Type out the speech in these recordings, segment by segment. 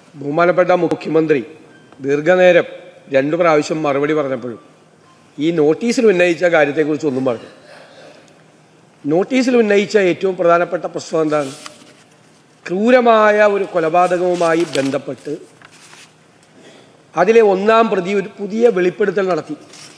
ബഹുമാനപ്പെട്ട മുഖ്യമന്ത്രി ദീർഘനേരം രണ്ടു പ്രാവശ്യം മറുപടി പറഞ്ഞപ്പോഴും ഈ നോട്ടീസിൽ ഉന്നയിച്ച കാര്യത്തെക്കുറിച്ച് ഒന്നും പറഞ്ഞു നോട്ടീസിൽ ഉന്നയിച്ച ഏറ്റവും പ്രധാനപ്പെട്ട പ്രശ്നം എന്താണ് ക്രൂരമായ ഒരു കൊലപാതകവുമായി ബന്ധപ്പെട്ട് അതിലെ ഒന്നാം പ്രതി ഒരു പുതിയ വെളിപ്പെടുത്തൽ നടത്തി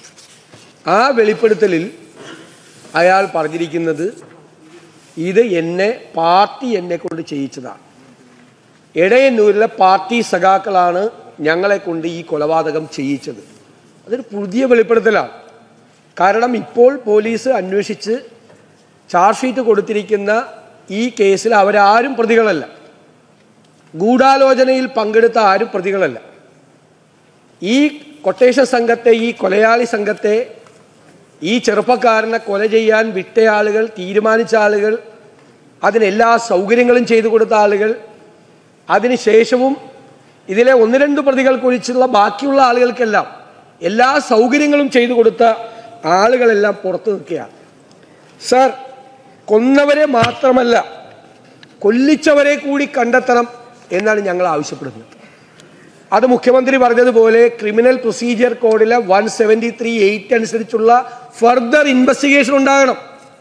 ആ വെളിപ്പെടുത്തലിൽ അയാൾ പറഞ്ഞിരിക്കുന്നത് ഇത് എന്നെ പാർട്ടി എന്നെ കൊണ്ട് ചെയ്യിച്ചതാണ് എടയന്നൂരിലെ പാർട്ടി സഖാക്കളാണ് ഞങ്ങളെ കൊണ്ട് ഈ കൊലപാതകം ചെയ്യിച്ചത് അതൊരു പുതിയ വെളിപ്പെടുത്തലാണ് കാരണം ഇപ്പോൾ പോലീസ് അന്വേഷിച്ച് ചാർജ് ഷീറ്റ് കൊടുത്തിരിക്കുന്ന ഈ കേസിൽ അവരാരും പ്രതികളല്ല ഗൂഢാലോചനയിൽ പങ്കെടുത്ത ആരും പ്രതികളല്ല ഈ കൊട്ടേഷൻ സംഘത്തെ ഈ കൊലയാളി സംഘത്തെ ഈ ചെറുപ്പക്കാരനെ കൊല ചെയ്യാൻ വിട്ട ആളുകൾ തീരുമാനിച്ച ആളുകൾ അതിനെല്ലാ സൗകര്യങ്ങളും ചെയ്തു കൊടുത്ത ആളുകൾ അതിനുശേഷവും ഇതിലെ ഒന്ന് രണ്ട് പ്രതികൾക്കൊഴിച്ചുള്ള ബാക്കിയുള്ള ആളുകൾക്കെല്ലാം എല്ലാ സൗകര്യങ്ങളും ചെയ്തു കൊടുത്ത ആളുകളെല്ലാം പുറത്തു നിൽക്കുകയാണ് സാർ കൊന്നവരെ മാത്രമല്ല കൊല്ലിച്ചവരെ കൂടി കണ്ടെത്തണം എന്നാണ് ഞങ്ങൾ ആവശ്യപ്പെടുന്നത് അത് മുഖ്യമന്ത്രി പറഞ്ഞതുപോലെ ക്രിമിനൽ പ്രൊസീജിയർ കോഡിലെ വൺ സെവൻറ്റി ത്രീ എയ്റ്റ് അനുസരിച്ചുള്ള ഫർദർ ഇൻവെസ്റ്റിഗേഷൻ ഉണ്ടാകണം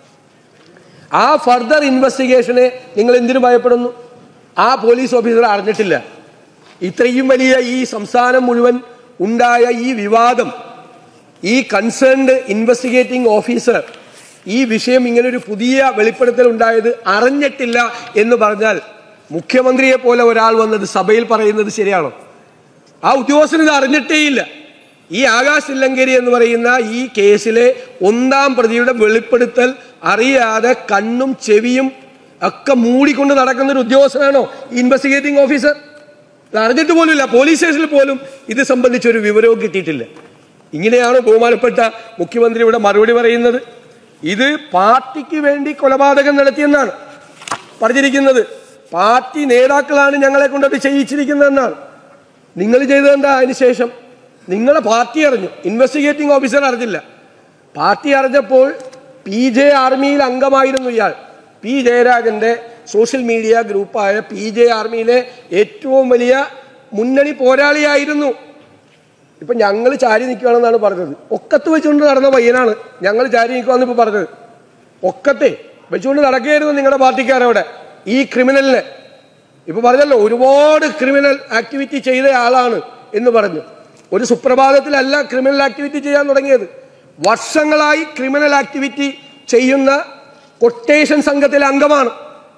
ആ ഫർദർ ഇൻവെസ്റ്റിഗേഷനെ നിങ്ങൾ എന്തിനു ഭയപ്പെടുന്നു ആ പോലീസ് ഓഫീസർ അറിഞ്ഞിട്ടില്ല ഇത്രയും വലിയ ഈ സംസ്ഥാനം മുഴുവൻ ഉണ്ടായ ഈ വിവാദം ഈ കൺസേൺഡ് ഇൻവെസ്റ്റിഗേറ്റിംഗ് ഓഫീസർ ഈ വിഷയം ഇങ്ങനൊരു പുതിയ വെളിപ്പെടുത്തൽ ഉണ്ടായത് അറിഞ്ഞിട്ടില്ല എന്ന് പറഞ്ഞാൽ മുഖ്യമന്ത്രിയെ പോലെ ഒരാൾ വന്നത് സഭയിൽ പറയുന്നത് ശരിയാണോ ആ ഉദ്യോഗസ്ഥന് ഇത് അറിഞ്ഞിട്ടേയില്ല ഈ ആകാശ് തില്ലങ്കേരി എന്ന് പറയുന്ന ഈ കേസിലെ ഒന്നാം പ്രതിയുടെ വെളിപ്പെടുത്തൽ അറിയാതെ കണ്ണും ചെവിയും ഒക്കെ മൂടിക്കൊണ്ട് നടക്കുന്ന ഒരു ഉദ്യോഗസ്ഥനാണോ ഇൻവെസ്റ്റിഗേറ്റിംഗ് ഓഫീസർ ഇത് അറിഞ്ഞിട്ട് പോലുമില്ല പോലീസ് സ്റ്റേഷനിൽ പോലും ഇത് സംബന്ധിച്ച് ഒരു വിവരവും കിട്ടിയിട്ടില്ല ഇങ്ങനെയാണ് ബഹുമാനപ്പെട്ട മുഖ്യമന്ത്രി ഇവിടെ മറുപടി പറയുന്നത് ഇത് പാർട്ടിക്ക് വേണ്ടി കൊലപാതകം നടത്തിയെന്നാണ് പറഞ്ഞിരിക്കുന്നത് പാർട്ടി നേതാക്കളാണ് ഞങ്ങളെ കൊണ്ടത് ചെയ്യിച്ചിരിക്കുന്നതെന്നാണ് നിങ്ങൾ ചെയ്തതെന്താ അതിനുശേഷം നിങ്ങളെ പാർട്ടി അറിഞ്ഞു ഇൻവെസ്റ്റിഗേറ്റിംഗ് ഓഫീസർ അറിഞ്ഞില്ല പാർട്ടി അറിഞ്ഞപ്പോൾ പി ജെ ആർമിയിൽ അംഗമായിരുന്നു ഇയാൾ പി ജയരാജന്റെ സോഷ്യൽ മീഡിയ ഗ്രൂപ്പായ പി ജെ ആർമിയിലെ ഏറ്റവും വലിയ മുന്നണി പോരാളിയായിരുന്നു ഇപ്പൊ ഞങ്ങൾ ചാരി നിൽക്കുകയാണെന്നാണ് പറഞ്ഞത് ഒക്കത്ത് വെച്ചുകൊണ്ട് നടന്ന പയ്യനാണ് ഞങ്ങൾ ചാരി നിൽക്കുകയെന്ന് ഇപ്പൊ പറഞ്ഞത് ഒക്കത്തെ വെച്ചുകൊണ്ട് നടക്കുകയായിരുന്നു നിങ്ങളുടെ പാർട്ടിക്കാരവിടെ ഈ ക്രിമിനലിനെ ഇപ്പൊ പറഞ്ഞല്ലോ ഒരുപാട് ക്രിമിനൽ ആക്ടിവിറ്റി ചെയ്ത ആളാണ് എന്ന് പറഞ്ഞു ഒരു സുപ്രഭാതത്തിലല്ല ക്രിമിനൽ ആക്ടിവിറ്റി ചെയ്യാൻ തുടങ്ങിയത് വർഷങ്ങളായി ക്രിമിനൽ ആക്ടിവിറ്റി ചെയ്യുന്ന കൊട്ടേഷൻ സംഘത്തിലെ അംഗമാണ്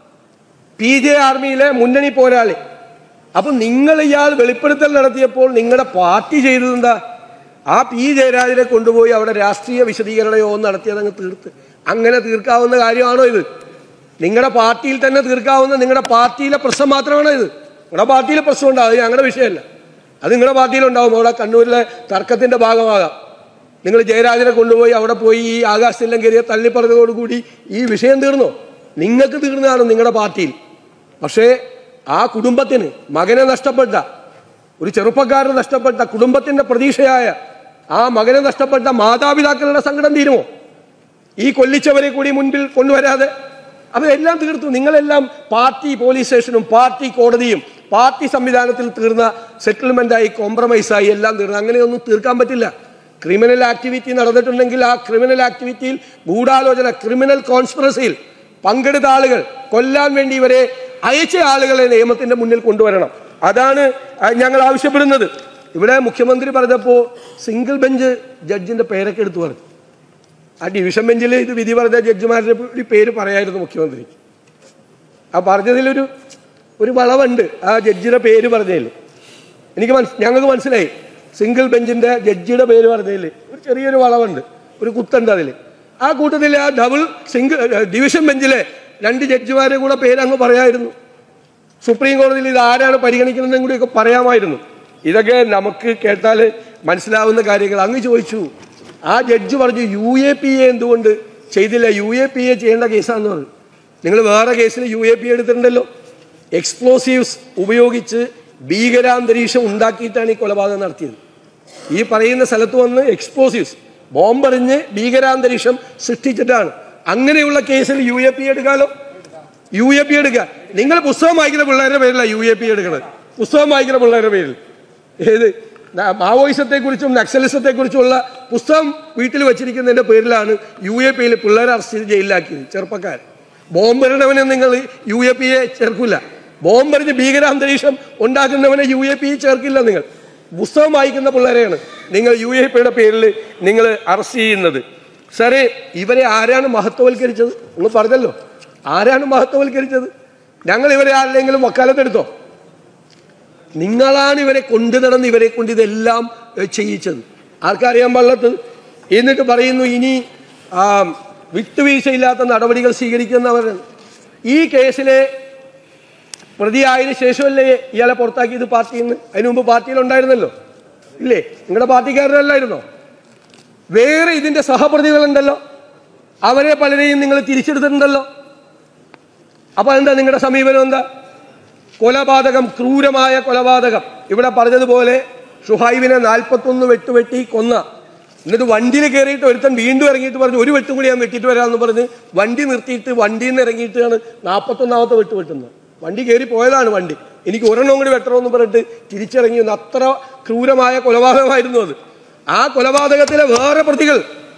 പി ജെ ആർമിയിലെ മുന്നണി പോരാളി അപ്പൊ നിങ്ങൾ ഇയാൾ വെളിപ്പെടുത്തൽ നടത്തിയപ്പോൾ നിങ്ങളുടെ പാർട്ടി ചെയ്തത് എന്താ ആ പി ജയരാജനെ കൊണ്ടുപോയി അവിടെ രാഷ്ട്രീയ വിശദീകരണ യോഗം നടത്തിയത് അങ്ങ് തീർത്ത് അങ്ങനെ തീർക്കാവുന്ന കാര്യമാണോ ഇത് നിങ്ങളുടെ പാർട്ടിയിൽ തന്നെ തീർക്കാവുന്ന നിങ്ങളുടെ പാർട്ടിയിലെ പ്രശ്നം മാത്രമാണോ ഇത് നിങ്ങളുടെ പാർട്ടിയിലെ പ്രശ്നം ഉണ്ടാവും അത് ഞങ്ങളുടെ വിഷയമല്ല അത് നിങ്ങളുടെ പാർട്ടിയിലുണ്ടാവും അവിടെ കണ്ണൂരിലെ തർക്കത്തിന്റെ ഭാഗമാകാം നിങ്ങൾ ജയരാജനെ കൊണ്ടുപോയി അവിടെ പോയി ഈ ആകാശ് തില്ലങ്കരിയെ തള്ളിപ്പറഞ്ഞതോടുകൂടി ഈ വിഷയം തീർന്നോ നിങ്ങൾക്ക് തീർന്നതാണ് നിങ്ങളുടെ പാർട്ടിയിൽ പക്ഷേ ആ കുടുംബത്തിന് മകനെ നഷ്ടപ്പെട്ട ഒരു ചെറുപ്പക്കാരന് നഷ്ടപ്പെട്ട കുടുംബത്തിന്റെ പ്രതീക്ഷയായ ആ മകനെ നഷ്ടപ്പെട്ട മാതാപിതാക്കളുടെ സങ്കടം തീരുമോ ഈ കൊല്ലിച്ചവരെ കൂടി മുൻപിൽ കൊണ്ടുവരാതെ അപ്പൊ എല്ലാം തീർത്തു നിങ്ങളെല്ലാം പാർട്ടി പോലീസ് സ്റ്റേഷനും പാർട്ടി കോടതിയും പാർട്ടി സംവിധാനത്തിൽ തീർന്ന സെറ്റിൽമെന്റായി കോംപ്രമൈസായി എല്ലാം തീർന്നു അങ്ങനെയൊന്നും തീർക്കാൻ പറ്റില്ല ക്രിമിനൽ ആക്ടിവിറ്റി നടന്നിട്ടുണ്ടെങ്കിൽ ആ ക്രിമിനൽ ആക്ടിവിറ്റിയിൽ ഗൂഢാലോചന ക്രിമിനൽ കോൺസ്പിറസിയിൽ പങ്കെടുത്ത ആളുകൾ കൊല്ലാൻ വേണ്ടി ഇവരെ അയച്ച ആളുകളെ നിയമത്തിന്റെ മുന്നിൽ കൊണ്ടുവരണം അതാണ് ആ, ഞങ്ങൾ ആവശ്യപ്പെടുന്നത് ഇവിടെ മുഖ്യമന്ത്രി പറഞ്ഞപ്പോൾ സിംഗിൾ ബെഞ്ച് ജഡ്ജിന്റെ പേരൊക്കെ എടുത്തു പറഞ്ഞു ആ ഡിവിഷൻ ബെഞ്ചിൽ ഇത് വിധി പറഞ്ഞ ജഡ്ജിമാരുടെ ഒരു പേര് പറയായിരുന്നു മുഖ്യമന്ത്രി ആ പറഞ്ഞതിലൊരു ഒരു വളവുണ്ട് ആ ജഡ്ജിയുടെ പേര് പറഞ്ഞതിൽ എനിക്ക് മനസ് ഞങ്ങൾക്ക് മനസ്സിലായി സിംഗിൾ ബെഞ്ചിന്റെ ജഡ്ജിയുടെ പേര് പറഞ്ഞതിൽ ഒരു ചെറിയൊരു വളവുണ്ട് ഒരു കുത്തുണ്ട് അതിൽ ആ കൂട്ടത്തിൽ ആ ഡബിൾ സിംഗിൾ ഡിവിഷൻ ബെഞ്ചിലെ രണ്ട് ജഡ്ജിമാരെ കൂടെ പേര് അങ്ങ് പറയായിരുന്നു സുപ്രീം കോടതിയിൽ ഇത് ആരാണ് പരിഗണിക്കുന്നതെന്നും കൂടിയൊക്കെ പറയാമായിരുന്നു ഇതൊക്കെ നമുക്ക് കേട്ടാൽ മനസ്സിലാവുന്ന കാര്യങ്ങൾ അങ്ങ് ചോദിച്ചു ആ ജഡ്ജി പറഞ്ഞു യു എ പി എ എന്തുകൊണ്ട് ചെയ്തില്ല യു എ പി എ ചെയ്യേണ്ട കേസാന്ന് പറഞ്ഞു നിങ്ങൾ വേറെ കേസിൽ യു എ പി എ എടുത്തിട്ടുണ്ടല്ലോ എക്സ്പ്ലോസീവ്സ് ഉപയോഗിച്ച് ഭീകരാന്തരീക്ഷം ഉണ്ടാക്കിയിട്ടാണ് ഈ കൊലപാതകം നടത്തിയത് ഈ പറയുന്ന സ്ഥലത്ത് വന്ന് എക്സ്പ്ലോസീവ്സ് ബോംബെറിഞ്ഞ് ഭീകരാന്തരീക്ഷം സൃഷ്ടിച്ചിട്ടാണ് അങ്ങനെയുള്ള കേസിൽ യു എ പി എടുക്കാലോ യു എ പി എടുക്കുക നിങ്ങൾ പുസ്തകം വായിക്കുന്ന പിള്ളേരുടെ പേരില്ല യു എ പി എടുക്കണത് പുസ്തകം വായിക്കുന്ന പിള്ളേരുടെ പേരിൽ ഏത് ന- മാവോയിസത്തെക്കുറിച്ചും നക്സലിസത്തെക്കുറിച്ചുള്ള പുസ്തകം വീട്ടിൽ വെച്ചിരിക്കുന്നതിന്റെ പേരിലാണ് യു എ പിയിൽ പിള്ളേരെ അറസ്റ്റ് ചെയ്ത് ജയിലിലാക്കിയത് ചെറുപ്പക്കാർ ബോംബെറിനവനെ നിങ്ങൾ യു എ പിയെ ചേർക്കില്ല ബോംബെറിഞ്ഞ് ഭീകരാന്തരീക്ഷം ഉണ്ടാക്കുന്നവനെ യു എ പി ചേർക്കില്ല നിങ്ങൾ പുസ്തകം വായിക്കുന്ന പിള്ളേരെയാണ് നിങ്ങൾ യു എ പിയുടെ പേരിൽ നിങ്ങൾ അറസ്റ്റ് ചെയ്യുന്നത് സാറേ ഇവരെ ആരാണ് മഹത്വവൽക്കരിച്ചത് ഒന്ന് പറഞ്ഞല്ലോ ആരാണ് മഹത്വവൽക്കരിച്ചത് ഞങ്ങൾ ഇവരെ ആരുടെയെങ്കിലും വക്കാലത്തെടുത്തോ നിങ്ങളാണ് ഇവരെ കൊണ്ടു നടന്ന് ഇവരെ കൊണ്ട് ഇതെല്ലാം ഏഹ്, ചെയ്യിച്ചത് ആർക്കറിയാൻ പാടില്ലത് എന്നിട്ട് പറയുന്നു ഇനി ആ, വിട്ടുവീഴ്ചയില്ലാത്ത നടപടികൾ സ്വീകരിക്കുന്നവരാണ് ഈ കേസിലെ പ്രതിയായതിനു ശേഷമല്ലേ ഇയാളെ പുറത്താക്കിയത് പാർട്ടിയിൽ നിന്ന് അതിനു മുമ്പ് പാർട്ടിയിലുണ്ടായിരുന്നല്ലോ ഇല്ലേ നിങ്ങളുടെ പാർട്ടിക്കാരനല്ലായിരുന്നോ വേറെ ഇതിന്റെ സഹപ്രതികളുണ്ടല്ലോ അവരെ പലരെയും നിങ്ങൾ തിരിച്ചെടുത്തിട്ടുണ്ടല്ലോ അപ്പൊ എന്താ നിങ്ങളുടെ സമീപനം എന്താ കൊലപാതകം ക്രൂരമായ കൊലപാതകം ഇവിടെ പറഞ്ഞതുപോലെ ഷുഹൈബിനെ നാൽപ്പത്തൊന്ന് വെട്ടുവെട്ടി കൊന്ന എന്നിട്ട് വണ്ടിയിൽ കയറിയിട്ട് ഒരുത്തൻ വീണ്ടും ഇറങ്ങിയിട്ട് പറഞ്ഞു ഒരു വെട്ടും കൂടി ഞാൻ വെട്ടിയിട്ട് വരാമെന്ന് പറഞ്ഞ് വണ്ടി നിർത്തിയിട്ട് വണ്ടിയിൽ നിന്ന് ഇറങ്ങിയിട്ടാണ് നാൽപ്പത്തൊന്നാമത്തെ വെട്ട് വെട്ടുന്നത് വണ്ടി കയറി പോയതാണ് വണ്ടി എനിക്ക് ഒരെണ്ണം കൂടി വെട്ടണമെന്ന് പറഞ്ഞിട്ട് തിരിച്ചിറങ്ങി വന്നു അത്ര ക്രൂരമായ കൊലപാതകമായിരുന്നു അത് ആ കൊലപാതകത്തിലെ വേറെ പ്രതികൾ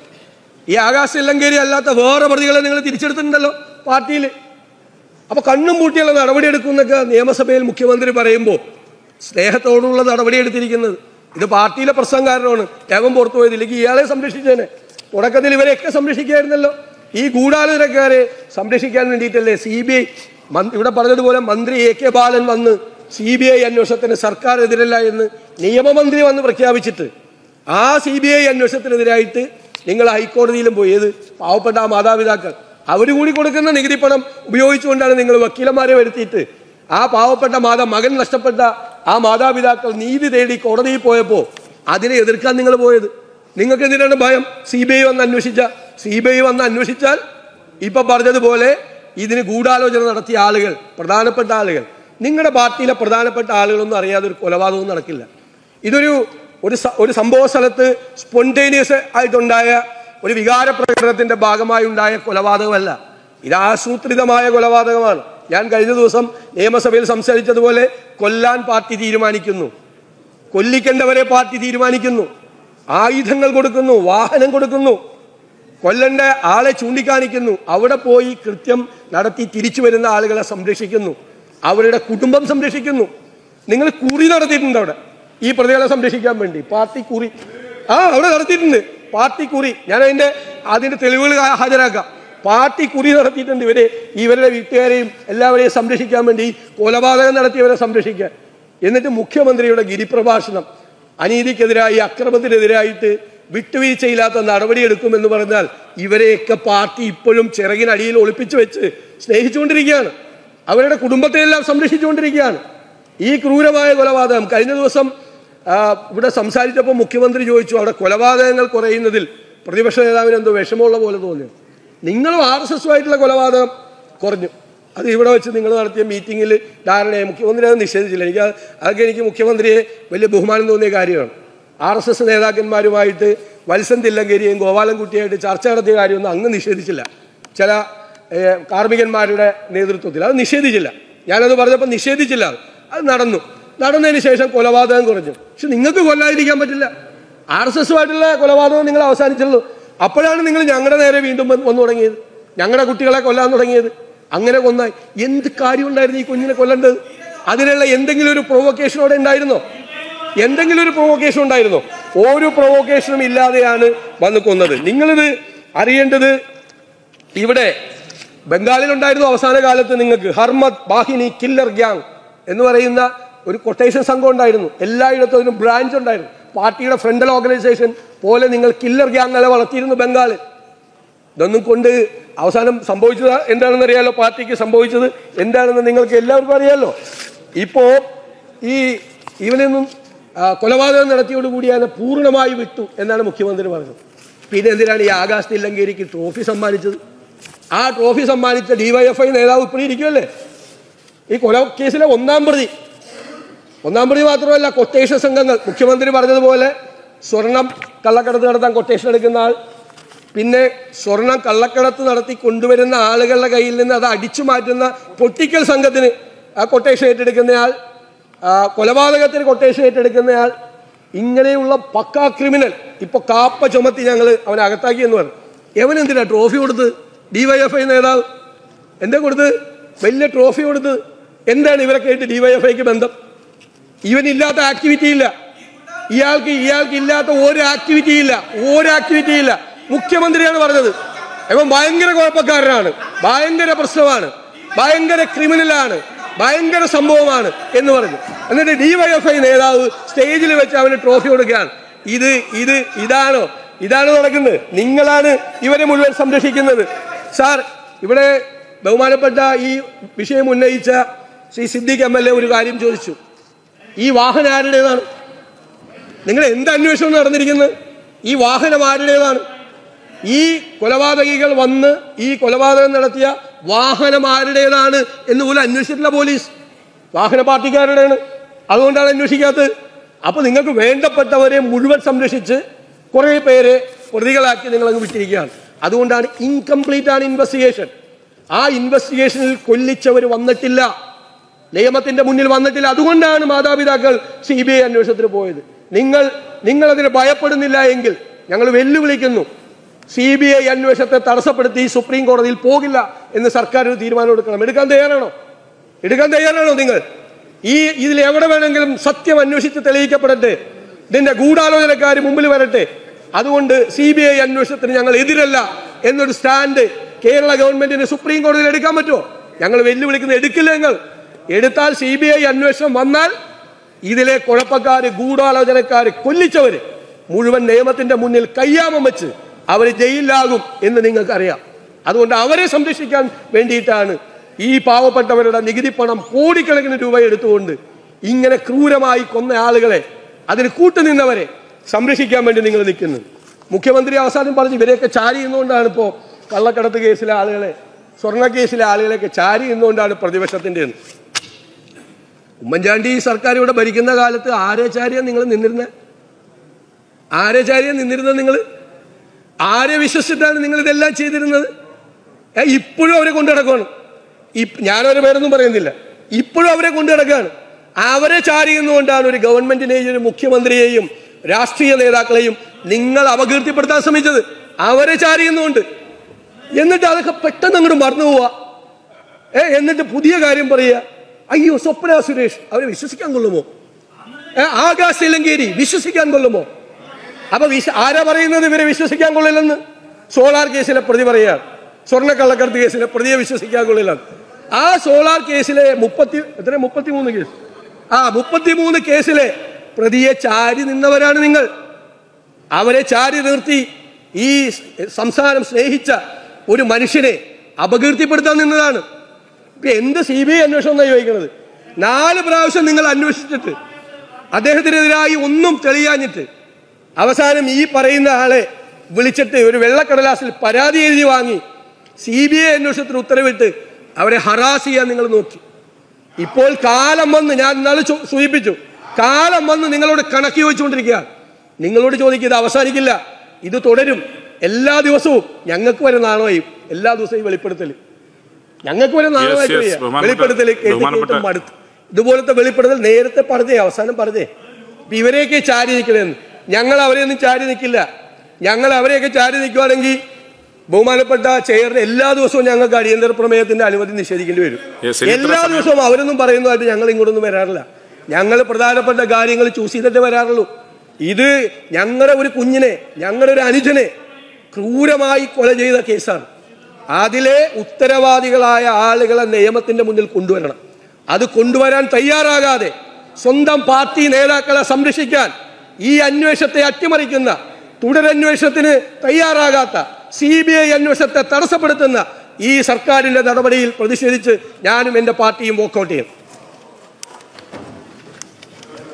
ഈ ആകാശ ഇല്ലങ്കേരി അല്ലാത്ത വേറെ പ്രതികളെ നിങ്ങൾ തിരിച്ചെടുത്തിട്ടുണ്ടല്ലോ പാർട്ടിയിൽ അപ്പൊ കണ്ണും പൂട്ടിയുള്ള നടപടിയെടുക്കുന്നൊക്കെ നിയമസഭയിൽ മുഖ്യമന്ത്രി പറയുമ്പോൾ സ്നേഹത്തോടുള്ള നടപടിയെടുത്തിരിക്കുന്നത് ഇത് പാർട്ടിയിലെ പ്രസംഗക്കാരനാണ് ദേവം പുറത്തു പോയതില്ലെങ്കിൽ ഇയാളെ സംരക്ഷിച്ചേനെ തുടക്കത്തിൽ ഇവരെയൊക്കെ സംരക്ഷിക്കായിരുന്നല്ലോ ഈ ഗൂഢാലോചനക്കാരെ സംരക്ഷിക്കാൻ വേണ്ടിയിട്ടല്ലേ സി ബി ഐ ഇവിടെ പറഞ്ഞതുപോലെ മന്ത്രി എ കെ ബാലൻ വന്ന് സി ബി ഐ അന്വേഷണത്തിന് സർക്കാർ എതിരല്ല എന്ന് നിയമമന്ത്രി വന്ന് പ്രഖ്യാപിച്ചിട്ട് ആ സി ബി ഐ അന്വേഷണത്തിനെതിരായിട്ട് നിങ്ങൾ ഹൈക്കോടതിയിലും പോയി ഏത് പാവപ്പെട്ട ആ മാതാപിതാക്കൾ അവർ കൂടി കൊടുക്കുന്ന നികുതി പണം ഉപയോഗിച്ചുകൊണ്ടാണ് നിങ്ങൾ വക്കീലന്മാരെ വരുത്തിയിട്ട് ആ പാവപ്പെട്ട മാതാ മകൻ നഷ്ടപ്പെട്ട ആ മാതാപിതാക്കൾ നീതി തേടി കോടതിയിൽ പോയപ്പോൾ അതിനെ എതിർക്കാൻ നിങ്ങൾ പോയത് നിങ്ങൾക്ക് എന്തിനാണ് ഭയം സി ബി ഐ വന്ന് അന്വേഷിച്ച സി ബി ഐ വന്ന് അന്വേഷിച്ചാൽ ഇപ്പൊ പറഞ്ഞതുപോലെ ഇതിന് ഗൂഢാലോചന നടത്തിയ ആളുകൾ പ്രധാനപ്പെട്ട ആളുകൾ നിങ്ങളുടെ പാർട്ടിയിലെ പ്രധാനപ്പെട്ട ആളുകളൊന്നും അറിയാതെ ഒരു കൊലപാതകവും നടക്കില്ല ഇതൊരു ഒരു സ- ഒരു സംഭവ സ്ഥലത്ത് സ്പോണ്ടേനിയസ് ആയിട്ടുണ്ടായ ഒരു വികാര പ്രകടനത്തിന്റെ ഭാഗമായി ഉണ്ടായ കൊലപാതകമല്ല ഇത് ആസൂത്രിതമായ കൊലപാതകമാണ് ഞാൻ കഴിഞ്ഞ ദിവസം നിയമസഭയിൽ സംസാരിച്ചതുപോലെ കൊല്ലാൻ പാർട്ടി തീരുമാനിക്കുന്നു കൊല്ലിക്കേണ്ടവരെ പാർട്ടി തീരുമാനിക്കുന്നു ആയുധങ്ങൾ കൊടുക്കുന്നു വാഹനം കൊടുക്കുന്നു കൊല്ലണ്ട ആളെ ചൂണ്ടിക്കാണിക്കുന്നു അവിടെ പോയി കൃത്യം നടത്തി തിരിച്ചു വരുന്ന ആളുകളെ സംരക്ഷിക്കുന്നു അവരുടെ കുടുംബം സംരക്ഷിക്കുന്നു നിങ്ങൾ കുറി നടത്തിയിട്ടുണ്ട് അവിടെ ഈ പ്രതികളെ സംരക്ഷിക്കാൻ വേണ്ടി പാർട്ടി കുറി ആ അവിടെ നടത്തിയിട്ടുണ്ട് പാർട്ടി കുറി ഞാൻ അതിന്റെ അതിന്റെ തെളിവുകൾ ഹാ- ഹാജരാക്കാം പാർട്ടി കുറി നടത്തിയിട്ടുണ്ട് ഇവരെ ഇവരുടെ വീട്ടുകാരെയും എല്ലാവരെയും സംരക്ഷിക്കാൻ വേണ്ടി കൊലപാതകം നടത്തിയവരെ സംരക്ഷിക്കാൻ എന്നിട്ട് മുഖ്യമന്ത്രിയുടെ ഗിരിപ്രഭാഷണം അനീതിക്കെതിരായി അക്രമത്തിനെതിരായിട്ട് വിട്ടുവീഴ്ചയില്ലാത്ത നടപടിയെടുക്കുമെന്ന് പറഞ്ഞാൽ ഇവരെയൊക്കെ പാർട്ടി ഇപ്പോഴും ചിറകിനടിയിൽ ഒളിപ്പിച്ചു വെച്ച് സ്നേഹിച്ചുകൊണ്ടിരിക്കുകയാണ് അവരുടെ കുടുംബത്തെയെല്ലാം സംരക്ഷിച്ചുകൊണ്ടിരിക്കുകയാണ് ഈ ക്രൂരമായ കൊലപാതകം കഴിഞ്ഞ ദിവസം ആ, ഇവിടെ സംസാരിച്ചപ്പോൾ മുഖ്യമന്ത്രി ചോദിച്ചു അവിടെ കൊലപാതകങ്ങൾ കുറയുന്നതിൽ പ്രതിപക്ഷ നേതാവിന് എന്തോ വിഷമമുള്ള പോലെ തോന്നി നിങ്ങളും ആർ എസ് എസുമായിട്ടുള്ള കൊലപാതകം കുറഞ്ഞു അത് ഇവിടെ വെച്ച് നിങ്ങൾ നടത്തിയ മീറ്റിങ്ങിൽ ധാരണയായി മുഖ്യമന്ത്രി അത് നിഷേധിച്ചില്ല എനിക്ക് അത് അതൊക്കെ എനിക്ക് മുഖ്യമന്ത്രിയെ വലിയ ബഹുമാനം തോന്നിയ കാര്യമാണ് ആർ എസ് എസ് നേതാക്കന്മാരുമായിട്ട് വത്സൻ തില്ലങ്കരിയും ഗോപാലൻകുട്ടിയായിട്ട് ചർച്ച നടത്തിയ കാര്യമൊന്നും അങ്ങ് നിഷേധിച്ചില്ല ചില ഏഹ്, കാർമ്മികന്മാരുടെ നേതൃത്വത്തിൽ അത് നിഷേധിച്ചില്ല ഞാനത് പറഞ്ഞപ്പോൾ നിഷേധിച്ചില്ല അത്. അത് നടന്നു നടന്നതിന് ശേഷം കൊലപാതകം കുറഞ്ഞു പക്ഷെ നിങ്ങൾക്ക് കൊല്ലാതിരിക്കാൻ പറ്റില്ല ആർ എസ് എസുമായിട്ടുള്ള കൊലപാതകം നിങ്ങൾ അവസാനിച്ചുള്ളൂ അപ്പോഴാണ് നിങ്ങൾ ഞങ്ങളുടെ നേരെ വീണ്ടും വന്ന് വന്നു തുടങ്ങിയത് ഞങ്ങളുടെ കുട്ടികളെ കൊല്ലാൻ തുടങ്ങിയത് അങ്ങനെ കൊന്നായി എന്ത് കാര്യം ഉണ്ടായിരുന്നു ഈ കുഞ്ഞിനെ കൊല്ലേണ്ടത് അതിനുള്ള എന്തെങ്കിലും ഒരു പ്രൊവോക്കേഷൻ അവിടെ ഉണ്ടായിരുന്നോ എന്തെങ്കിലും ഒരു പ്രൊവോക്കേഷൻ ഉണ്ടായിരുന്നോ ഒരു പ്രൊവോക്കേഷനും ഇല്ലാതെയാണ് വന്ന് കൊന്നത് നിങ്ങളിത് അറിയേണ്ടത് ഇവിടെ ബംഗാളിലുണ്ടായിരുന്നു അവസാന കാലത്ത് നിങ്ങൾക്ക് ഹർമത് ബാഹിനി കില്ലർ ഗ്യാങ് എന്ന് പറയുന്ന ഒരു കൊട്ടേഷൻ സംഘം ഉണ്ടായിരുന്നു എല്ലായിടത്തും അതിന് ബ്രാഞ്ച് ഉണ്ടായിരുന്നു പാർട്ടിയുടെ ഫ്രണ്ടൽ ഓർഗനൈസേഷൻ പോലെ നിങ്ങൾ കില്ലർ ഗ്യാങ്ങളെ വളർത്തിയിരുന്നു ബംഗാളിൽ ഇതൊന്നും കൊണ്ട് അവസാനം സംഭവിച്ചത് എന്താണെന്ന് അറിയാലോ പാർട്ടിക്ക് സംഭവിച്ചത് എന്താണെന്ന് നിങ്ങൾക്ക് എല്ലാവർക്കും അറിയാലോ ഇപ്പോ ഈ ഇവനൊന്നും ആ, കൊലപാതകം നടത്തിയോടുകൂടി അതിനെ പൂർണ്ണമായി വിട്ടു എന്നാണ് മുഖ്യമന്ത്രി പറഞ്ഞത് പിന്നെ എന്തിനാണ് ഈ ആകാശ് തില്ലങ്കേരിക്ക് ട്രോഫി സമ്മാനിച്ചത് ആ ട്രോഫി സമ്മാനിച്ച ഡിവൈഎഫ്ഐ നേതാവ് ഇപ്പോഴും ഇരിക്കുമല്ലേ ഈ കൊല കേസിലെ ഒന്നാം പ്രതി ഒന്നാം പ്രതി മാത്രമല്ല കൊട്ടേഷൻ സംഘങ്ങൾ മുഖ്യമന്ത്രി പറഞ്ഞതുപോലെ സ്വർണം കള്ളക്കടത്ത് നടത്താൻ കൊട്ടേഷൻ എടുക്കുന്ന ആൾ പിന്നെ സ്വർണം കള്ളക്കടത്ത് നടത്തി കൊണ്ടുവരുന്ന ആളുകളുടെ കയ്യിൽ നിന്ന് അത് അടിച്ചു മാറ്റുന്ന പൊട്ടിക്കൽ സംഘത്തിന് ആ കൊട്ടേഷൻ ഏറ്റെടുക്കുന്നയാൾ ആ, കൊലപാതകത്തിന് കൊട്ടേഷൻ ഏറ്റെടുക്കുന്നയാൾ ഇങ്ങനെയുള്ള പക്കാ ക്രിമിനൽ ഇപ്പൊ കാപ്പ ചുമത്തി ഞങ്ങൾ അവനെ അകത്താക്കി എന്ന് പറഞ്ഞു എവൻ എന്തിനാ ട്രോഫി കൊടുത്ത് ഡിവൈഎഫ്ഐ നേതാവ് എന്താ കൊടുത്ത് വലിയ ട്രോഫി കൊടുത്ത് എന്താണ് ഇവരൊക്കെ ആയിട്ട് ഡിവൈഎഫ്ഐക്ക് ബന്ധം ഇവനില്ലാത്ത ആക്ടിവിറ്റി ഇല്ല ഇയാൾക്ക് ഇയാൾക്ക് ഇല്ലാത്ത ഒരു ആക്ടിവിറ്റി ഇല്ല ഒരു ആക്ടിവിറ്റി ഇല്ല മുഖ്യമന്ത്രിയാണ് പറഞ്ഞത് ഇവൻ ഭയങ്കര കുഴപ്പക്കാരനാണ് ഭയങ്കര പ്രശ്നമാണ് ഭയങ്കര ക്രിമിനലാണ് ഭയങ്കര സംഭവമാണ് എന്ന് പറഞ്ഞു എന്നിട്ട് ഡിവൈഎഫ്ഐ നേതാവ് സ്റ്റേജിൽ വെച്ച് അവന് ട്രോഫി കൊടുക്കുകയാണ് ഇത് ഇത് ഇതാണോ ഇതാണ് നടക്കുന്നത് നിങ്ങളാണ് ഇവരെ മുഴുവൻ സംരക്ഷിക്കുന്നത് സാർ ഇവിടെ ബഹുമാനപ്പെട്ട ഈ വിഷയം ഉന്നയിച്ച Shri Siddique M L A ഒരു കാര്യം ചോദിച്ചു ഈ വാഹനം ആരുടേതാണ് നിങ്ങൾ എന്ത് അന്വേഷണം നടന്നിരിക്കുന്നത് ഈ വാഹനം ആരുടേതാണ് ഈ കൊലപാതകികൾ വന്ന് ഈ കൊലപാതകം നടത്തിയ വാഹനം ആരുടേതാണ് എന്ന് പോലും അന്വേഷിച്ചിട്ടില്ല പോലീസ് വാഹന പാർട്ടിക്കാരുടെയാണ് അതുകൊണ്ടാണ് അന്വേഷിക്കാത്തത് അപ്പൊ നിങ്ങൾക്ക് വേണ്ടപ്പെട്ടവരെ മുഴുവൻ സംരക്ഷിച്ച് കുറെ പേരെ പ്രതികളാക്കി നിങ്ങൾ അങ്ങ് വിട്ടിരിക്കുകയാണ് അതുകൊണ്ടാണ് ഇൻകംപ്ലീറ്റ് ആണ് ഇൻവെസ്റ്റിഗേഷൻ ആ ഇൻവെസ്റ്റിഗേഷനിൽ കൊല്ലിച്ചവർ വന്നിട്ടില്ല നിയമത്തിന്റെ മുന്നിൽ വന്നിട്ടില്ല അതുകൊണ്ടാണ് മാതാപിതാക്കൾ സി ബി ഐ അന്വേഷണത്തിന് പോയത് നിങ്ങൾ നിങ്ങൾ അതിന് ഭയപ്പെടുന്നില്ല എങ്കിൽ ഞങ്ങൾ വെല്ലുവിളിക്കുന്നു സി ബി ഐ അന്വേഷണത്തെ തടസ്സപ്പെടുത്തി സുപ്രീം കോടതിയിൽ പോകില്ല എന്ന് സർക്കാർ ഒരു തീരുമാനം എടുക്കണം എടുക്കാൻ തയ്യാറാണോ എടുക്കാൻ തയ്യാറാണോ നിങ്ങൾ ഈ ഇതിൽ എവിടെ വേണമെങ്കിലും സത്യം അന്വേഷിച്ച് തെളിയിക്കപ്പെടട്ടെ ഇതിന്റെ ഗൂഢാലോചനക്കാർ മുമ്പിൽ വരട്ടെ അതുകൊണ്ട് സി ബി ഐ അന്വേഷണത്തിന് ഞങ്ങൾ എതിരല്ല എന്നൊരു സ്റ്റാൻഡ് കേരള ഗവൺമെന്റിന് സുപ്രീം കോടതിയിൽ എടുക്കാൻ പറ്റുമോ ഞങ്ങൾ വെല്ലുവിളിക്കുന്നത് എടുക്കില്ല ഞങ്ങൾ എടുത്താൽ സി ബി ഐ അന്വേഷണം വന്നാൽ ഇതിലെ കുഴപ്പക്കാര് ഗൂഢാലോചനക്കാര് കൊല്ലിച്ചവര് മുഴുവൻ നിയമത്തിന്റെ മുന്നിൽ കയ്യാമം വെച്ച് അവർ ജയിലിലാകും എന്ന് നിങ്ങൾക്കറിയാം അതുകൊണ്ട് അവരെ സംരക്ഷിക്കാൻ വേണ്ടിയിട്ടാണ് ഈ പാവപ്പെട്ടവരുടെ നികുതി പണം കോടിക്കണക്കിന് രൂപ എടുത്തുകൊണ്ട് ഇങ്ങനെ ക്രൂരമായി കൊന്ന ആളുകളെ അതിന് കൂട്ടുനിന്നവരെ സംരക്ഷിക്കാൻ വേണ്ടി നിങ്ങൾ നിൽക്കുന്നത് മുഖ്യമന്ത്രി അവസാനം പറഞ്ഞു ഇവരെയൊക്കെ ചാരി നിന്നുകൊണ്ടാണ് ഇപ്പോൾ കള്ളക്കടത്ത് കേസിലെ ആളുകളെ സ്വർണ്ണ കേസിലെ ആളുകളെയൊക്കെ ചാരി നിന്നുകൊണ്ടാണ് പ്രതിപക്ഷത്തിൻ്റെ എന്ന് ഉമ്മൻചാണ്ടി സർക്കാർ ഇവിടെ ഭരിക്കുന്ന കാലത്ത് ആരേചാര്യ നിങ്ങൾ നിന്നിരുന്നത് ആരേചാര്യ നിന്നിരുന്നത് നിങ്ങൾ ആരെ വിശ്വസിച്ചിട്ടാണ് നിങ്ങൾ ഇതെല്ലാം ചെയ്തിരുന്നത് ഏ, ഇപ്പോഴും അവരെ കൊണ്ടു നടക്കുകയാണ് ഇപ്- ഞാനവരെ പേരൊന്നും പറയുന്നില്ല ഇപ്പോഴും അവരെ കൊണ്ടു നടക്കുകയാണ് അവരെ ചാരിയുന്നുകൊണ്ടാണ് ഒരു ഗവൺമെന്റിനെയും ഒരു മുഖ്യമന്ത്രിയെയും രാഷ്ട്രീയ നേതാക്കളെയും നിങ്ങൾ അപകീർത്തിപ്പെടുത്താൻ ശ്രമിച്ചത് അവരെ ചാരിയുന്നുകൊണ്ട് എന്നിട്ട് അതൊക്കെ പെട്ടെന്ന് അങ്ങോട്ട് മറന്നു പോവാ ഏ എന്നിട്ട് പുതിയ കാര്യം പറയുക അയ്യോ സ്വപ്ന സുരേഷ് അവരെ വിശ്വസിക്കാൻ കൊള്ളുമോ ഏ ആകാശ് തിലങ്കേരി വിശ്വസിക്കാൻ കൊള്ളുമോ അപ്പൊ വിശ്വ ആരാ പറയുന്നത് ഇവരെ വിശ്വസിക്കാൻ കൊള്ളില്ലെന്ന് സോളാർ കേസിലെ പ്രതി പറയുകയാണ് സ്വർണ്ണക്കള്ളക്കടത്ത് കേസിലെ പ്രതിയെ വിശ്വസിക്കാൻ കൊള്ളില്ല ആ സോളാർ കേസിലെ മുപ്പത്തി എത്ര മുപ്പത്തിമൂന്ന് കേസ് ആ മുപ്പത്തിമൂന്ന് കേസിലെ പ്രതിയെ ചാരി നിന്നവരാണ് നിങ്ങൾ അവരെ ചാരി നിർത്തി ഈ സംസാരം സ്നേഹിച്ച ഒരു മനുഷ്യനെ അപകീർത്തിപ്പെടുത്താൻ നിന്നതാണ് ഇപ്പൊ എന്ത് സി ബി ഐ അന്വേഷണം എന്നാണ് ചോദിക്കുന്നത് നാല് പ്രാവശ്യം നിങ്ങൾ അന്വേഷിച്ചിട്ട് അദ്ദേഹത്തിനെതിരായി ഒന്നും തെളിയാഞ്ഞിട്ട് അവസാനം ഈ പറയുന്ന ആളെ വിളിച്ചിട്ട് ഒരു വെള്ളക്കടലാസിൽ പരാതി എഴുതി വാങ്ങി സി ബി ഐ അന്വേഷണത്തിന് ഉത്തരവിട്ട് അവരെ ഹറാസ് ചെയ്യാൻ നിങ്ങൾ നോക്കി ഇപ്പോൾ കാലം വന്ന് ഞാൻ ഇന്നാൾ ചു- സൂചിപ്പിച്ചു കാലം വന്ന് നിങ്ങളോട് കണക്ക് ചോദിച്ചുകൊണ്ടിരിക്കുകയാണ് നിങ്ങളോട് ചോദിക്കുക ഇത് അവസാനിക്കില്ല ഇത് തുടരും എല്ലാ ദിവസവും ഞങ്ങൾക്ക് വരെ നാണമായി എല്ലാ ദിവസവും ഈ വെളിപ്പെടുത്തൽ ഞങ്ങൾക്ക് വരെ നാണമായിട്ട് yes. വയ്യ. ബഹുമാനപ്പെട്ട- വെളിപ്പെടുത്തൽ കേട്ട് കേട്ട് ബഹുമാനപ്പെട്ട- മടുത്ത് ഇതുപോലത്തെ വെളിപ്പെടുത്തൽ നേരത്തെ പറഞ്ഞേ അവസാനം പറഞ്ഞേ ഇപ്പൊ ഇവരെയൊക്കെ ചാരി നിൽക്കണമെന്ന് ഞങ്ങൾ അവരെയൊന്നും ചാരി നിൽക്കില്ല ഞങ്ങൾ അവരെയൊക്കെ ചാരി നിൽക്കുവാണെങ്കിൽ ബഹുമാനപ്പെട്ട ചെയറിന് എല്ലാ ദിവസവും ഞങ്ങൾക്ക് അടിയന്തര പ്രമേയത്തിന്റെ അനുമതി നിഷേധിക്കേണ്ടി വരും Yes, ഇനി ഇത്ര എല്ലാ സമയം- ദിവസവും അവരൊന്നും പറയുന്നതായിട്ട് ഞങ്ങൾ ഇങ്ങോട്ടൊന്നും വരാറില്ല ഞങ്ങൾ പ്രധാനപ്പെട്ട കാര്യങ്ങൾ ചൂസ് ചെയ്തിട്ടേ വരാറുള്ളൂ ഇത് ഞങ്ങളുടെ ഒരു കുഞ്ഞിനെ ഞങ്ങളുടെ ഒരു അനുജനെ ക്രൂരമായി കൊല ചെയ്ത കേസാണ് അതിലെ ഉത്തരവാദികളായ ആളുകളെ നിയമത്തിന്റെ മുന്നിൽ കൊണ്ടുവരണം അത് കൊണ്ടുവരാൻ തയ്യാറാകാതെ സ്വന്തം പാർട്ടി നേതാക്കളെ സംരക്ഷിക്കാൻ ഈ അന്വേഷണത്തെ അട്ടിമറിക്കുന്ന തുടരന്വേഷണത്തിന് തയ്യാറാകാത്ത സി ബി ഐ അന്വേഷണത്തെ തടസ്സപ്പെടുത്തുന്ന ഈ സർക്കാരിന്റെ നടപടിയിൽ പ്രതിഷേധിച്ച് ഞാനും എന്റെ പാർട്ടിയും വോക്കൗട്ട് ചെയ്യും